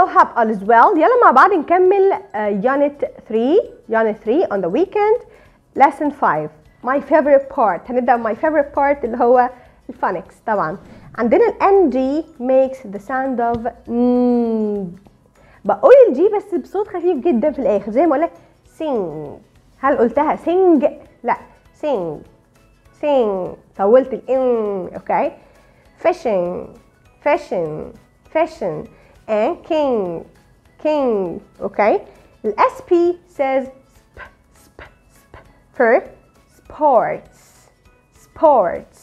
hello hope all is well يلا مع بعض نكمل uh, unit 3 unit 3 on the weekend lesson 5 my favorite part هنبدأ my favorite part اللي هو الفونكس طبعا عندنا ال NG makes the sound of mm. بقول الجي بس بصوت خفيف جدا في الآخر زي ما أقول لك sing هل قلتها sing لا sing sing طولت ال in اوكي fishing fishing fishing and king king okay the sp says sp sp sp for sports sports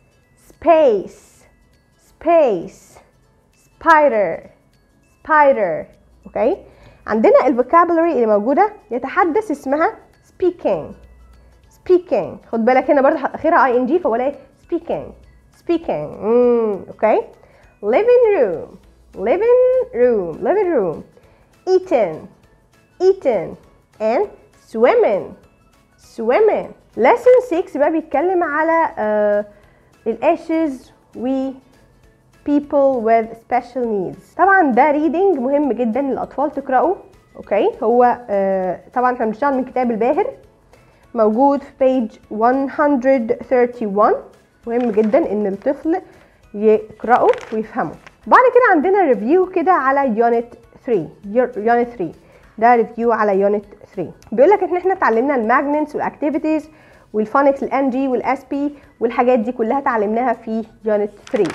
space space spider spider okay عندنا الفوكابولري اللي موجوده يتحدث اسمها speaking speaking خد بالك هنا برضه اخرها اي ان جي فولا ايه speaking speaking mm, okay living room living room living room eating eating and swimming swimming lesson 6 بقى بيتكلم على uh, الاسhes و people with special needs طبعا ده reading مهم جدا للاطفال تقراه اوكي هو uh, طبعا احنا بنشتغل من كتاب الباهر موجود في page 131 مهم جدا ان الطفل يقراه ويفهمه بعد كده عندنا ريفيو كده على يونت 3 يونت 3 ده ريفيو على يونت 3 بيقول لك ان احنا اتعلمنا الماجنتس والاكتيفيتيز والفونكس الان جي والاس بي والحاجات دي كلها اتعلمناها في يونت 3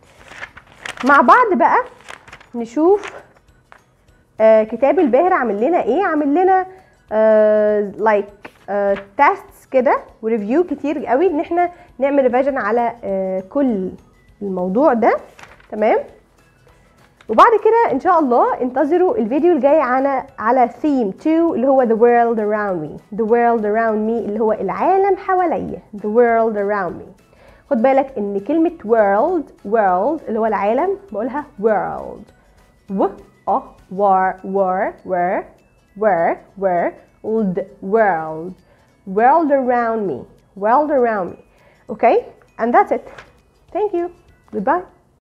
مع بعض بقى نشوف آه كتاب الباهر عامل لنا ايه عامل لنا لايك آه تيستس كده وريفيو كتير قوي ان احنا نعمل ريفيجن على آه كل الموضوع ده تمام وبعد كده ان شاء الله انتظروا الفيديو الجاي على على ثيم 2 اللي هو the world around me the world around me اللي هو العالم حواليا the world around me خد بالك ان كلمة world world اللي هو العالم بقولها world و اه war war were were were old world world around me world around me okay and that's it thank you goodbye